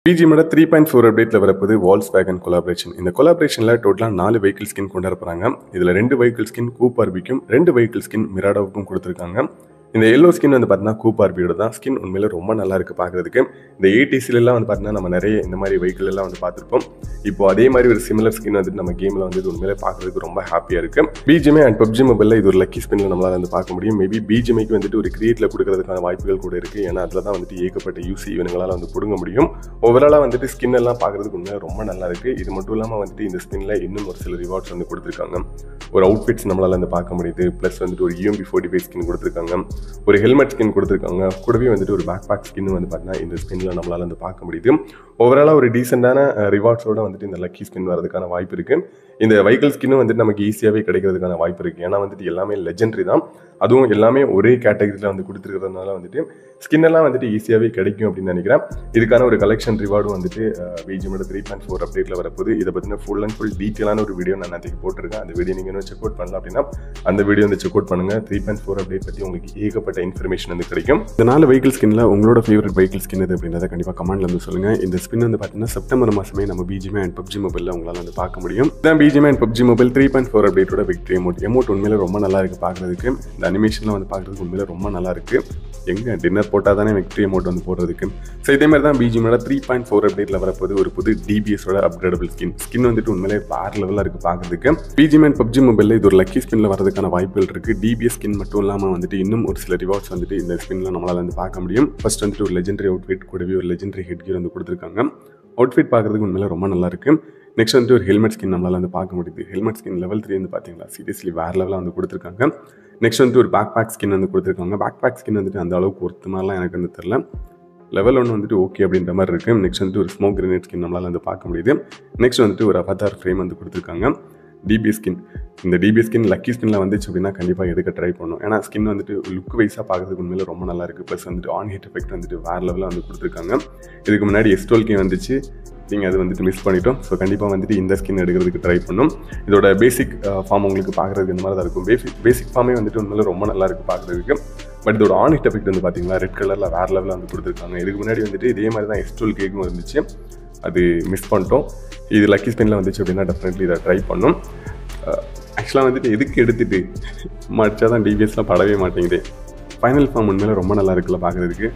பிஜிஎமோட three point four அப்டேட்டில் வரப்போது Waals வேகன் collaboration இந்த கொலாபரேஷனில் டோட்டலாக நாலு வெஹிக்கிள் ஸ்கின் கொண்டு வர போகிறாங்க இதில் ரெண்டு வெஹிக்கிள் ஸ்கின் கூப்பார்பிக்கும் ரெண்டு வெஹிக்கிள் ஸ்கின் மிராடாவுக்கும் கொடுத்துருக்காங்க இந்த எல்லோ ஸ்கின் வந்து பார்த்தீங்கன்னா கூப்பார்பியோட தான் ஸ்கின் உண்மையில ரொம்ப நல்லா இருக்கு பார்க்கறதுக்கு இந்த ஏடிசிலெலாம் வந்து பார்த்தீங்கன்னா நம்ம நிறைய இந்த மாதிரி வெஹிக்கிள் எல்லாம் வந்து பார்த்துருப்போம் இப்போ அதே மாதிரி ஒரு சிமிலர் ஸ்கின் வந்துட்டு நம்ம கேமில் வந்து இது உண்மையிலே பார்க்கறதுக்கு ரொம்ப ஹாப்பியாக இருக்கு பிஜிஎம்ஐ அண்ட் பப்ஜி மொபைலில் இது ஒரு லக்கி ஸ்பின்ல நம்மளால வந்து பார்க்க முடியும் மேபி பிஜிஎம்ஐக்கு வந்துட்டு ஒரு கிரியேட்டில் கொடுக்கறதுக்கான வாய்ப்புகள் கூட இருக்கு ஏன்னா அதில் தான் வந்துட்டு ஏகப்பட்ட யூசி இவங்களால வந்து பிடுங்க முடியும் ஓவராலாக வந்துட்டு ஸ்கின் எல்லாம் பார்க்கறதுக்கு உண்மையில ரொம்ப நல்லா இருக்கு இது மட்டும் இல்லாமல் வந்துட்டு இந்த ஸ்கின்ல இன்னும் ஒரு சில ரிவார்ட்ஸ் வந்து கொடுத்துருக்காங்க ஒரு அவுட்ஃபிட்ஸ் நம்மளால வந்து பார்க்க முடியுது ப்ளஸ் வந்துட்டு ஒரு யூஎம்பி ஃபோர்ட்டி ஃபைவ் ஸ்கின் கொடுத்துருக்காங்க ஒரு ஹெல்மெட் ஸ்கின் கொடுத்துருக்காங்க கூடவே வந்துட்டு ஒரு பேக் பேக் ஸ்கின் வந்து பார்த்தீங்கன்னா இந்த ஸ்கின்ல நம்மளால வந்து பார்க்க முடியுது ஓவராலாக ஒரு டீசெண்டான ரிவார்ட்ஸோட வந்துட்டு இந்த லக்கி ஸ்கின் வரதுக்கான வாய்ப்பு இருக்கு இந்த வைக்கிள் ஸ்கின்னும் வந்துட்டு நமக்கு ஈஸியாகவே கிடைக்கிறதுக்கான வாய்ப்பு இருக்கு ஏன்னா வந்துட்டு எல்லாமே லெஜெண்டரி தான் அதுவும் எல்லாமே ஒரே கேட்டகரியில் வந்து கொடுத்துருக்கிறதுனால வந்துட்டு ஸ்கின் எல்லாம் வந்துட்டு ஈஸியாகவே கிடைக்கும் அப்படின்னு நினைக்கிறேன் இதுக்கான ஒரு கலெக்ஷன் ரிவார்டும் வந்துட்டு பிஜிஎமோட த்ரீ பாயிண்ட் ஃபோர் அப்டேட்டில் வரப்போது இதை பற்றின ஃபுல் அண்ட் ஃபுல் டீட்டெயிலான ஒரு வீடியோ நான் நேற்றுக்கு போட்டிருக்கேன் அந்த வீடியோ நீங்கள் இன்னும் செக் அவுட் பண்ணலாம் அப்படின்னா அந்த வீடியோ வந்து செக் அவுட் பண்ணுங்க த்ரீ பாயிண்ட் ஃபோர் அப்டேட் பற்றி உங்களுக்கு ஏகப்பட்ட இன்ஃபர்மேஷன் வந்து கிடைக்கும் இந்த நாலு வெஹிக்கிள் ஸ்கின்ல உங்களோட ஃபேவரட் வெஹிக்கிள் ஸ்கின் எது அப்படின்றத கண்டிப்பாக கமெண்ட்ல வந்து சொல்லுங்க இந்த ஸ்பின் வந்து பார்த்தீங்கன்னா செப்டம்பர் மாசமே நம்ம பிஜிஎம் அண்ட் பப்ஜி மொபைலில் உங்களால் வந்து பார்க்க முடியும் இதான் BGM and PUBG mobile three point four அப்டேட்டோட விக்டரி எமௌண்ட் எமௌண்ட் உண்மையில ரொம்ப நல்லா இருக்கு பார்க்கறதுக்கு இந்த அனிமேஷன்லாம் வந்து பார்க்கறதுக்கு உண்மையில ரொம்ப நல்லா இருக்கு எங்க டின்னர் போட்டால் தானே விக்டரி அமௌண்ட் வந்து போடுறதுக்கு ஸோ இதே மாதிரி தான் பிஜிஎமோட த்ரீ பாயிண்ட் ஃபோர் அப்டேட்டில் வரப்போது ஒரு புது டிபிஎஸோட அப்கிரேடபிள் ஸ்கின் ஸ்கின் வந்துட்டு உண்மையிலே வேற லெவலில் இருக்கு பார்க்கறதுக்கு பிஜிஎம் அண்ட் பப்ஜி மொபைலில் இது ஒரு லக்கி ஸ்பின்ல வரதுக்கான வாய்ப்புகள் இருக்கு டிபிஎஸ் ஸ்கின் மட்டும் இல்லாமல் வந்துட்டு இன்னும் ஒரு சில ரிவார்ட்ஸ் வந்துட்டு இந்த ஸ்பின்ல நம்மளால வந்து பார்க்க முடியும் ஃபர்ஸ்ட் வந்துட்டு ஒரு லெஜெண்டரி அவுட்ஃபிட் கூடவே ஒரு லெஜெண்டரி ஹெட் கியர் வந்து கொடுத்துருக்காங்க அவுட்ஃபிட் பார்க்கறதுக்கு உண்மையில ரொம்ப நல்லா இருக்கு நெக்ஸ்ட் வந்துட்டு ஒரு ஹெல்மெட் ஸ்கின் நம்மளால வந்து பார்க்க முடியுது ஹெல்மெட் ஸ்கின் லெவல் த்ரீ வந்து பார்த்தீங்களா சீரியஸ்லி வேற லெவலில் வந்து கொடுத்துருக்காங்க நெக்ஸ்ட் வந்துட்டு ஒரு பேக் பேக் ஸ்கின் வந்து கொடுத்துருக்காங்க பேக் பேக் ஸ்கின் வந்துட்டு அந்த அளவுக்கு ஒருத்த மாதிரிலாம் எனக்கு வந்து தெரில லெவல் ஒன்று வந்துட்டு ஓகே அப்படின்ற மாதிரி இருக்குது நெக்ஸ்ட் வந்துட்டு ஒரு ஸ்மோக் கிரனேட் ஸ்கின் நம்மளால் வந்து பார்க்க முடியுது நெக்ஸ்ட் வந்துட்டு ஒரு அவதார் ஃப்ரேம் வந்து கொடுத்துருக்காங்க டிபி ஸ்கின் இந்த டிபி ஸ்கின் லக்கி ஸ்கின்ல வந்துச்சு அப்படின்னா கண்டிப்பாக எடுக்க ட்ரை பண்ணும் ஏன்னா ஸ்கின் வந்துட்டு லுக் வைஸாக பார்க்கறதுக்கு உண்மையில ரொம்ப நல்லா இருக்குது ப்ளஸ் வந்துட்டு ஆன் ஹீட் எஃபெக்ட் வந்துட்டு வேறு லெவலில் வந்து கொடுத்துருக்காங்க இதுக்கு முன்னாடி எஸ்டோல்கே வந்துச்சு நீங்கள் அது வந்துட்டு மிஸ் பண்ணிட்டோம் ஸோ கண்டிப்பாக வந்துட்டு இந்த ஸ்கின் எடுக்கிறதுக்கு ட்ரை பண்ணும் இதோட பேசிக் ஃபார்ம் உங்களுக்கு பார்க்குறதுக்கு இந்த மாதிரி தான் இருக்கும் பேசிக் பேசிக் ஃபார்மே வந்துட்டு உண்மையில ரொம்ப நல்லா இருக்குது பார்க்குறதுக்கு பட் இதோட ஆன் ஹிட் எஃபெக்ட் வந்து பார்த்தீங்களா ரெட் கலரில் வேறு லெவலில் வந்து கொடுத்துருக்காங்க இதுக்கு முன்னாடி வந்துட்டு இதே மாதிரி தான் எஸ்டோல் கேக்கும் இருந்துச்சு அது மிஸ் பண்ணிட்டோம் இது லக்கி ஸ்பின்ல வந்துச்சு அப்படின்னா டெஃபினெட்லி இதை ட்ரை பண்ணும் ஆக்சுவலாக வந்துட்டு எதுக்கு எடுத்துட்டு மடிச்சா தான் டிவிஎஸ்லாம் படவே மாட்டேங்குது ஃபைனல் ஃபார்ம் உண்மையில ரொம்ப நல்லா இருக்குல்ல பார்க்குறதுக்கு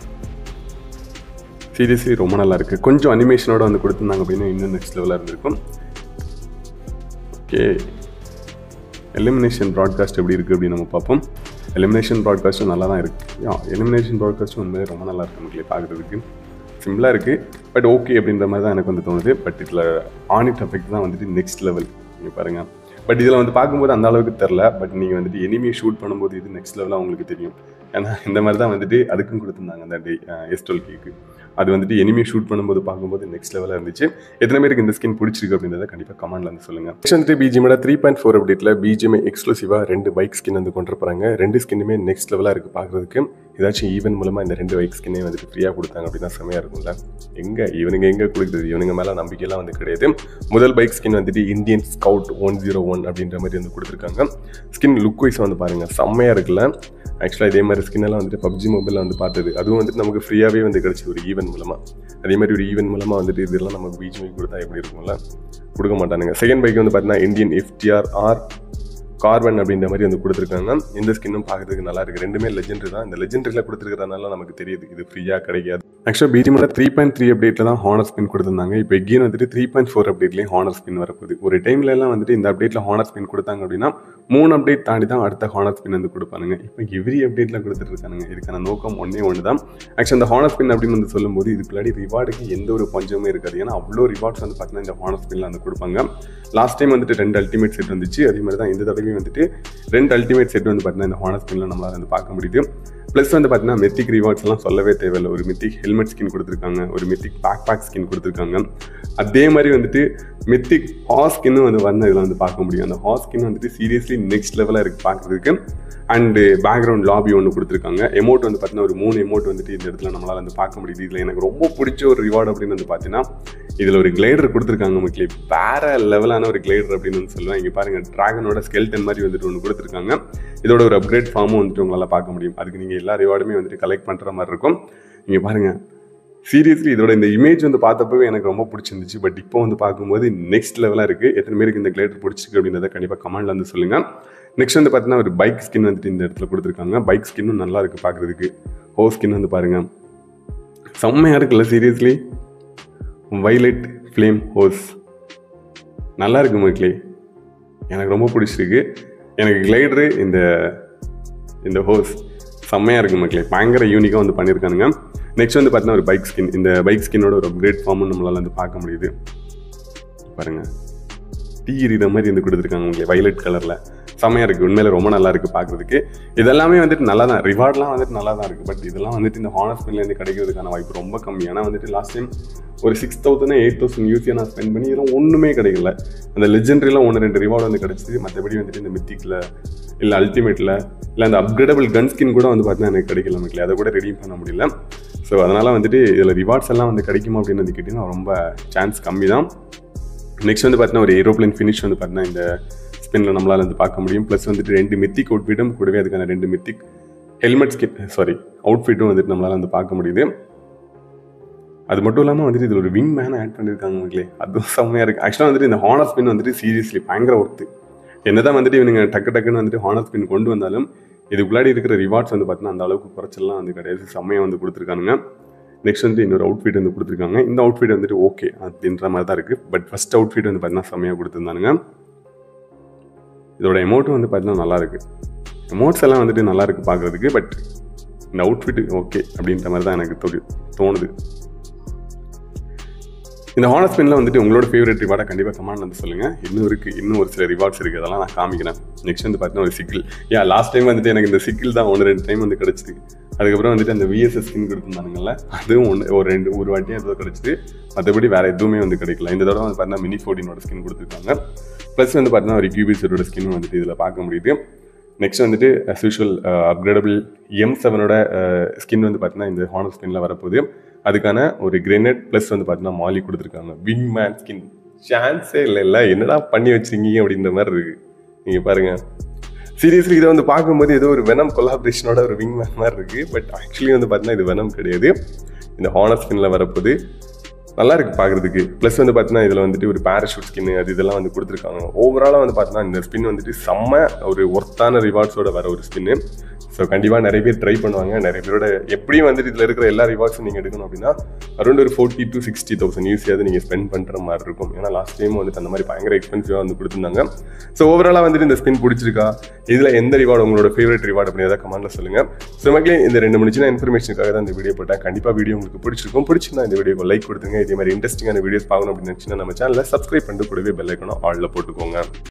சீரியஸ்லி ரொம்ப நல்லா இருக்குது கொஞ்சம் அனிமேஷனோட வந்து கொடுத்துருந்தாங்க அப்படின்னா இன்னும் நெக்ஸ்ட் லெவலில் இருந்திருக்கும் ஓகே எலிமினேஷன் ப்ராட்காஸ்ட் எப்படி இருக்குது அப்படின்னு நம்ம பார்ப்போம் எலிமினேஷன் ப்ராட்காஸ்ட்டும் நல்லா தான் இருக்குது எலிமினேஷன் ப்ராட்காஸ்ட்டும் உண்மையிலே ரொம்ப நல்லா இருக்கு நமக்கு பார்க்குறதுக்கு சிம்பிளாக இருக்குது பட் ஓகே அப்படின்ற மாதிரி தான் எனக்கு வந்து தோணுது பட் இதில் ஆனிட் எஃபெக்ட் தான் வந்துட்டு நெக்ஸ்ட் லெவல் நீங்கள் பாருங்கள் பட் இதில் வந்து பார்க்கும்போது அந்த அளவுக்கு தெரில பட் நீங்கள் வந்துட்டு எனிமியை ஷூட் பண்ணும்போது இது நெக்ஸ்ட் லெவலாக உங்களுக்கு தெரியும் ஏன்னா இந்த மாதிரி தான் வந்துட்டு அதுக்கும் கொடுத்துருந்தாங்க அந்த டே எஸ்டோல் கேக்கு அது வந்துட்டு எனிமியை ஷூட் பண்ணும்போது பார்க்கும்போது நெக்ஸ்ட் லெவலாக இருந்துச்சு எத்தனை பேருக்கு இந்த ஸ்கின் பிடிச்சிருக்கு அப்படின்றத கண்டிப்பாக கமெண்ட்ல வந்து சொல்லுங்க நெக்ஸ்ட் வந்துட்டு பிஜிஎமோட த்ரீ பாயிண்ட் ஃபோர் அப்டேட்டில் பிஜிஎம் எக்ஸ்க்ளூசிவாக ரெண்டு பைக் ஸ்கின் வந்து கொண்டு போகிறாங்க ரெண்டு ஸ்கின்னுமே நெக்ஸ்ட் லெவலாக இருக்குது பார்க்குறதுக்கு ஏதாச்சும் ஈவென்ட் மூலமாக இந்த ரெண்டு பைக் ஸ்கின்னே வந்துட்டு ஃப்ரீயாக கொடுத்தாங்க அப்படின்னா செமையாக இருக்கும்ல எங்கே இவனுங்க எங்கே கொடுக்குறது இவனுங்க மேலே நம்பிக்கையெல்லாம் வந்து கிடையாது முதல் பைக் ஸ்கின் வந்துட்டு Indian scout one zero one அப்படின்ற மாதிரி வந்து கொடுத்துருக்காங்க ஸ்கின் லுக் வைஸ் வந்து பாருங்கள் செம்மையாக இருக்குல்ல ஆக்சுவலாக இதே மாதிரி ஸ்கின் எல்லாம் வந்துட்டு பப்ஜி மொபைலில் வந்து பார்த்தது அதுவும் வந்துட்டு நமக்கு ஃப்ரீயாகவே வந்து கிடச்சி ஒரு ஈவென்ட் மூலமாக அதே மாதிரி ஒரு ஈவென்ட் மூலமாக வந்துட்டு இதெல்லாம் நமக்கு பிஜிஎம் கொடுத்தா எப்படி இருக்கும்ல கொடுக்க மாட்டானுங்க செகண்ட் பைக் வந்து பார்த்தீங்கன்னா இந்தியன் எஃப்டிஆர் ஆர் கார்பன் அப்படின்ற மாதிரி வந்து கொடுத்துருக்காங்க இந்த ஸ்கின்னும் பார்க்கறதுக்கு நல்லா இருக்கு ரெண்டுமே லெஜெண்டரி தான் இந்த லெஜெண்டரியில் கொடுத்துருக்கறதுனால நமக்கு தெரியுது இது ஃப்ரீயாக கிடைக்காது ஆக்சுவலாக பிஜிஎமோட த்ரீ பாயிண்ட் த்ரீ அப்டேட்டில் தான் ஹானர் ஸ்பின் கொடுத்துருந்தாங்க இப்போ எகெயின் வந்துட்டு த்ரீ பாயிண்ட் ஃபோர் அப்டேட்லேயும் ஹானர் ஸ்பின் வரப்போகுது ஒரு டைம்ல எல்லாம் வந்துட்டு இந்த அப்டேட்டில் ஹானர் ஸ்பின் கொடுத்தாங்க அப்படின்னா மூணு அப்டேட் தாண்டி தான் அடுத்த ஹானர் ஸ்பின் வந்து கொடுப்பானுங்க இப்போ எவ்ரி அப்டேட்டில் கொடுத்துட்டு இருக்கானுங்க இதுக்கான நோக்கம் ஒன்றே ஒன்று தான் ஆக்சுவலி இந்த ஹானர் ஸ்பின் அப்படின்னு வந்து சொல்லும்போது இதுக்கு முன்னாடி ரிவார்டுக்கு எந்த ஒரு பஞ்சமும் இருக்காது ஏன்னா அவ்வளோ ரிவார்ட்ஸ் வந்து பார்த்தீங்கன்னா இந்த ஹானர் ஸ்பின்ல வந்து கொடுப்பாங்க லாஸ்ட் டைம் வந்துட்டு ரெண்டு அல்டிமேட் செட் வந்துச்சு அதே மாதிரி தான் இந்த தடவையும் வந்துட்டு ரெண்டு அல்டிமேட் செட் வந்து பார்த்தீங்கன்னா இந்த ஹானர் ஸ்கின்ல நம்மளால வந்து பார்க்க முடியுது ப்ளஸ் வந்து பார்த்தீங்கன்னா மெத்திக் ரிவார்ட்ஸ் எல்லாம் சொல்லவே தேவையில்லை ஒரு மித்திக் ஹெல்மெட் ஸ்கின் கொடுத்துருக்காங்க ஒரு மித்திக் பேக் பேக் ஸ்கின் கொடுத்துருக்காங்க அதே மாதிரி வந்துட்டு மித்திக் ஹாஸ் ஸ்கின்னு வந்து வந்து இதில் வந்து பார்க்க முடியும் அந்த ஹாஸ் ஸ்கின் வந்துட்டு சீரியஸ்லி நெக்ஸ்ட் லெவலாக இருக்குது பார்க்குறதுக்கு அண்டு பேக்ரவுண்ட் லாபி ஒன்று கொடுத்துருக்காங்க எமௌண்ட் வந்து பார்த்தீங்கன்னா ஒரு மூணு எமௌண்ட் வந்துட்டு இந்த இடத்துல நம்மளால் வந்து பார்க்க முடியுது இதில் எனக்கு ரொம்ப பிடிச்ச ஒரு ரிவார்டு அப்படின்னு வந்து பார்த்தீங்கன்னா இதில் ஒரு கிளைடர் கொடுத்துருக்காங்க மக்களே வேற லெவலான ஒரு கிளைடர் அப்படின்னு வந்து சொல்லுவேன் இங்கே பாருங்க டிராகனோட ஸ்கெல்டன் மாதிரி வந்துட்டு ஒன்று கொடுத்துருக்காங்க இதோட ஒரு அப்கிரேட் ஃபார்மும் வந்துட்டு உங்களால் பார்க்க முடியும் அதுக்கு நீங்கள் எல்லா ரிவார்டுமே வந்துட்டு கலெக்ட் பண்ணுற மாதிரி இருக்கும் இங்கே பாருங்க சீரியஸ்லி இதோட இந்த இமேஜ் வந்து பார்த்தப்பவே எனக்கு ரொம்ப பிடிச்சிருந்துச்சு பட் இப்போ வந்து பார்க்கும்போது நெக்ஸ்ட் லெவலாக இருக்குது எத்தனை பேருக்கு இந்த கிளேட்டர் பிடிச்சிருக்கு அப்படின்றத கண்டிப்பாக கமெண்ட்ல வந்து சொல்லுங்கள் நெக்ஸ்ட் வந்து பார்த்தீங்கன்னா ஒரு பைக் ஸ்கின் வந்துட்டு இந்த இடத்துல கொடுத்துருக்காங்க பைக் ஸ்கின்னும் நல்லா இருக்குது பார்க்குறதுக்கு ஹோ ஸ்கின் வந்து பாருங்கள் செம்மையாக இருக்குல்ல சீரியஸ்லி வைலட் ஃப்ளேம் ஹோஸ் நல்லா இருக்கு மக்களே எனக்கு ரொம்ப பிடிச்சிருக்கு எனக்கு கிளைடரு இந்த இந்த ஹோஸ் செம்மையாக இருக்கு மக்களே பயங்கர யூனிக்காக வந்து பண்ணியிருக்கானுங்க நெக்ஸ்ட் வந்து பார்த்தீங்கன்னா ஒரு பைக் ஸ்கின் இந்த பைக் ஸ்கின்னோட ஒரு அப்கிரேட் ஃபார்மும் நம்மளால் வந்து பார்க்க முடியுது பாருங்கள் தீ எறிகிற மாதிரி வந்து கொடுத்துருக்காங்க உங்களுக்கு வைலட் கலரில் செம்மையாக இருக்குது உண்மையில ரொம்ப நல்லா இருக்குது பார்க்குறதுக்கு இதெல்லாமே வந்துட்டு நல்லா தான் ரிவார்ட்லாம் வந்துட்டு நல்லா தான் இருக்குது பட் இதெல்லாம் வந்துட்டு இந்த ஹானர் ஸ்பின்லேருந்து கிடைக்கிறதுக்கான வாய்ப்பு ரொம்ப கம்மி ஏன்னா வந்துட்டு லாஸ்ட் டைம் ஒரு சிக்ஸ் தௌசண்ட் எயிட் தௌசண்ட் யூஸியாக நான் ஸ்பெண்ட் பண்ணி இதெல்லாம் ஒன்றுமே கிடைக்கல அந்த லெஜெண்டரியில் ஒன்று ரெண்டு ரிவார்டு வந்து கிடச்சிது மற்றபடி வந்துட்டு இந்த மித்திக்கில் இல்லை அல்டிமேட்டில் இல்லை அந்த அப்கிரேடபிள் கன் ஸ்கின் கூட வந்து பார்த்தீங்கன்னா எனக்கு கிடைக்கல மக்களே அதை கூட ரெடி பண்ண முடியல ஸோ அதனால் வந்துட்டு இதில் ரிவார்ட்ஸ் எல்லாம் வந்து கிடைக்குமா அப்படின்னு வந்து கேட்டிங்கன்னா ரொம்ப சான்ஸ் கம்மி தான் நெக்ஸ்ட் வந்து பார்த்தீங்கன்னா ஒரு ஏரோப்ளைன் ஃபினிஷ் வந்து பார்த்தீங்கன்னா இந்த ஸ்பின்னில் நம்மளால் வந்து பார்க்க முடியும் ப்ளஸ் வந்துட்டு ரெண்டு மித்திக் அவுட்ஃபிட்டும் கூடவே அதுக்கான ரெண்டு மித்திக் ஹெல்மெட் ஸ்கின் சாரி அவுட்ஃபிட்டும் வந்துட்டு நம்மளால் வந்து பார்க்க முடியுது அது மட்டும் இல்லாமல் வந்துட்டு இதில் ஒரு விங் மேனை ஆட் பண்ணியிருக்காங்க மக்களே அதுவும் செம்மையாக இருக்குது ஆக்சுவலாக வந்துட்டு இந்த ஹானர் ஸ்பின் வந்துட்டு சீரியஸ்லி பயங்கர ஒர்த்து என்னதான் வந்துட்டு இவனுங்க டக்கு டக்குன்னு வந்துட்டு ஹானர் ஸ்பின் கொண்டு வந்தாலும் இதுக்குள்ளாடி இருக்கிற ரிவார்ட்ஸ் வந்து பார்த்தீங்கன்னா அந்த அளவுக்கு குறைச்சல்லாம் வந்து கிடையாது செம்மையாக வந்து கொடுத்துருக்கானுங்க நெக்ஸ்ட் வந்து இன்னொரு அவுட்ஃபிட் வந்து கொடுத்துருக்காங்க இந்த அவுட்ஃபிட் வந்துட்டு ஓகே அப்படின்ற மாதிரி தான் இருக்குது பட் ஃபஸ்ட் அவுட்ஃபிட் வந்து பார்த்தீங்கன்னா செம்மையாக கொடுத்துருந்தானுங்க இதோட எமௌண்ட்டும் வந்து பார்த்தீங்கன்னா நல்லா இருக்கு எமௌண்ட்ஸ் எல்லாம் வந்துட்டு நல்லா இருக்கு பார்க்குறதுக்கு பட் இந்த அவுட்ஃபிட் ஓகே அப்படின்ற மாதிரி தான் எனக்கு தோணு தோணுது இந்த ஹானர் ஸ்பின்ல வந்துட்டு உங்களோட ஃபேவரட் ரிவார்டை கண்டிப்பாக கமெண்ட் வந்து சொல்லுங்க இன்னும் இருக்கு இன்னும் ஒரு சில ரிவார்ட்ஸ் இருக்கு அதெல்லாம் நான் காமிக்கிறேன் நெக்ஸ்ட் வந்து பார்த்தீங்கன்னா ஒரு சிக்கிள் யா லாஸ்ட் டைம் வந்துட்டு எனக்கு இந்த சிக்கிள் தான் ஒன்று ரெண்டு டைம் வந்து கிடச்சிது அதுக்கப்புறம் வந்துட்டு அந்த விஎஸ்எஸ் ஸ்கின் கொடுத்துருந்தானுங்கல்ல அதுவும் ஒன்று ஒரு ரெண்டு ஒரு வாட்டியும் ஏதோ கிடச்சிது மற்றபடி வேற எதுவுமே வந்து கிடைக்கல இந்த தடவை வந்து பார்த்தீங்கன்னா மினி ஃபோர்டினோட ஸ்கின் கொடுத்துருக்காங்க ப்ளஸ் வந்து பார்த்தீங்கன்னா ஒரு கியூபிஸரோட ஸ்கின் வந்துட்டு இதில் பார்க்க முடியுது நெக்ஸ்ட் வந்துட்டு அஸ் யூஷுவல் அப்கிரேடபிள் எம் செவனோட ஸ்கின் வந்து பார்த்தீங்கன்னா இந்த ஹானர் ஸ்கின்ல வரப்போகுது அதுக்கான ஒரு கிரெனேட் ப்ளஸ் வந்து பார்த்தீங்கன்னா மாலி கொடுத்துருக்காங்க விங் மேன் ஸ்கின் சான்ஸே இல்லை இல்லை என்னடா பண்ணி வச்சிருக்கீங்க அப்படின்ற மாதிரி இருக்கு நீங்கள் பாருங்க சீரியஸ்லி இதை வந்து பார்க்கும்போது ஏதோ ஒரு வெனம் கொலாபரேஷனோட ஒரு விங் மேன் மாதிரி இருக்கு பட் ஆக்சுவலி வந்து பார்த்தீங்கன்னா இது வெனம் கிடையாது இந்த ஹானர் ஸ்கின்ல வரப்போகுது நல்லா இருக்கு பார்க்குறதுக்கு ப்ளஸ் வந்து பார்த்தீங்கன்னா இதில் வந்துட்டு ஒரு பேராஷூட் ஸ்கின் அது இதெல்லாம் வந்து கொடுத்துருக்காங்க ஓவராலாக வந்து பார்த்தீங்கன்னா இந்த ஸ்பின் வந்துட்டு செம்ம ஒரு ஒர்த்தான ரிவார்ட்ஸோட வர ஒரு ஸ்பின்னு ஸோ கண்டிப்பாக நிறைய பேர் ட்ரை பண்ணுவாங்க நிறைய பேரோட எப்படியும் வந்துட்டு இதில் இருக்கிற எல்லா ரிவார்ட்ஸும் நீங்கள் எடுக்கணும் அப்படின்னா அரௌண்ட் ஒரு ஃபோர்ட்டி டு சிக்ஸ்டி தௌசண்ட் யூஸியாவது நீங்கள் ஸ்பெண்ட் பண்ணுற மாதிரி இருக்கும் ஏன்னா லாஸ்ட் டைம் வந்துட்டு அந்த மாதிரி பயங்கர எக்ஸ்பென்சிவாக வந்து கொடுத்துருந்தாங்க ஸோ ஓவராலாக வந்துட்டு இந்த ஸ்பின் பிடிச்சிருக்கா இதில் எந்த ரிவார்டு உங்களோட ஃபேவரட் ரிவார்டு அப்படின்றத கமெண்ட்டில் சொல்லுங்கள் ஸோ மக்களே இந்த ரெண்டு மணி சின்ன இன்ஃபர்மேஷனுக்காக தான் இந்த வீடியோ போட்டேன் கண்டிப்பாக வீடியோ உங்களுக்கு பிடிச்சிருக்கும் பிடிச்சிருந்தா இந்த வீடியோக்கு லைக் கொடுத்துங்க இதே மாதிரி இன்ட்ரெஸ்டிங்கான வீடியோஸ் பார்க்கணும் அப்படின்னு நினச்சிங்கன்னா நம்ம சேனலில் சப்ஸ்கிரைப் பண்ணிட்டு கூடவே பெல் ஐக்கனும் ஆளில் போட்டுக்கோங்க